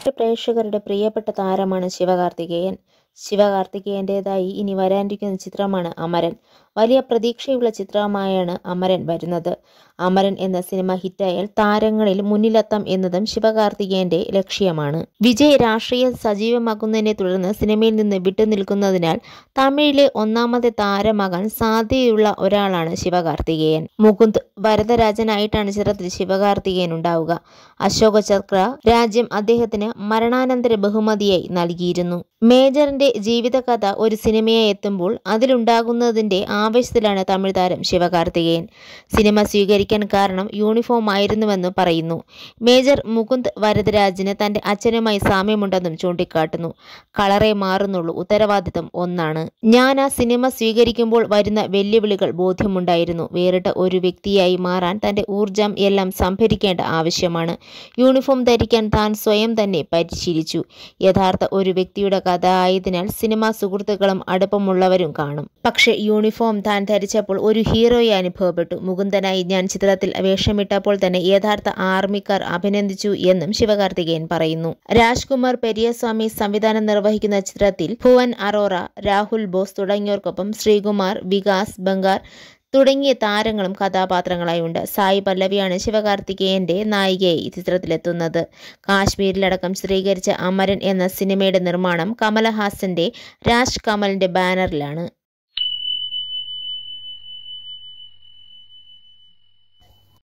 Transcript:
പ്രേക്ഷകരുടെ പ്രിയപ്പെട്ട താരമാണ് ശിവകാർത്തികേയൻ ശിവകാർത്തികേയൻ്റെതായി ഇനി വരാനിരിക്കുന്ന ചിത്രമാണ് അമരൻ വലിയ പ്രതീക്ഷയുള്ള ചിത്രമായാണ് അമരൻ വരുന്നത് അമരൻ എന്ന സിനിമ ഹിറ്റായാൽ താരങ്ങളിൽ മുന്നിലെത്താം എന്നതും ശിവകാർത്തികേയന്റെ ലക്ഷ്യമാണ് വിജയ് രാഷ്ട്രീയം സജീവമാക്കുന്നതിനെ തുടർന്ന് സിനിമയിൽ നിന്ന് വിട്ടുനിൽക്കുന്നതിനാൽ തമിഴിലെ ഒന്നാമത്തെ താരമാകാൻ സാധ്യതയുള്ള ഒരാളാണ് ശിവകാർത്തികേയൻ മുകുന്ദ് വരദരാജനായിട്ടാണ് ചിത്രത്തിൽ ശിവകാർത്തികേയൻ ഉണ്ടാവുക അശോക ചക്ര രാജ്യം അദ്ദേഹത്തിന് മരണാനന്തര ബഹുമതിയായി നൽകിയിരുന്നു മേജറിന്റെ ജീവിതകഥ ഒരു സിനിമയായി എത്തുമ്പോൾ അതിലുണ്ടാകുന്നതിന്റെ ആവേശത്തിലാണ് തമിഴ് താരം ശിവകാർത്തികേയൻ സിനിമ സ്വീകരിക്കാൻ കാരണം യൂണിഫോം ആയിരുന്നുവെന്ന് പറയുന്നു മേജർ മുകുന്ദ് വരദരാജിന് തന്റെ അച്ഛനുമായി സാമ്യമുണ്ടെന്നും ചൂണ്ടിക്കാട്ടുന്നു കളറേ മാറുന്നുള്ളൂ ഉത്തരവാദിത്തം ഒന്നാണ് ഞാൻ ആ സിനിമ സ്വീകരിക്കുമ്പോൾ വരുന്ന വെല്ലുവിളികൾ ബോധ്യമുണ്ടായിരുന്നു വേറിട്ട ഒരു വ്യക്തിയായി മാറാൻ തന്റെ ഊർജം എല്ലാം സംഭരിക്കേണ്ട ആവശ്യമാണ് യൂണിഫോം ധരിക്കാൻ താൻ സ്വയം തന്നെ പരിശീലിച്ചു യഥാർത്ഥ ഒരു വ്യക്തിയുടെ കഥ ആയതിനാൽ സിനിമാ സുഹൃത്തുക്കളും അടുപ്പമുള്ളവരും കാണും പക്ഷേ യൂണിഫോം താൻ ധരിച്ചപ്പോൾ ഒരു ഹീറോയെ അനുഭവപ്പെട്ടു മുകുന്ദനായി ഞാൻ ചിത്രത്തിൽ വേഷമിട്ടപ്പോൾ തന്നെ യഥാർത്ഥ ആർമിക്കാർ അഭിനന്ദിച്ചു എന്നും ശിവകാർത്തികേയൻ പറയുന്നു രാജ്കുമാർ പെരിയസ്വാമി സംവിധാനം നിർവഹിക്കുന്ന ചിത്രത്തിൽ ഭുവൻ അറോറ രാഹുൽ ബോസ് തുടങ്ങിയവർക്കൊപ്പം ശ്രീകുമാർ വികാസ് ബംഗാർ തുടങ്ങിയ താരങ്ങളും കഥാപാത്രങ്ങളായി ഉണ്ട് സായി പല്ലവിയാണ് ശിവകാർത്തികേയന്റെ നായികയായി ചിത്രത്തിലെത്തുന്നത് കാശ്മീരിലടക്കം ചിത്രീകരിച്ച അമരൻ എന്ന സിനിമയുടെ നിർമ്മാണം കമലഹാസന്റെ രാജ് കമലിന്റെ ബാനറിലാണ്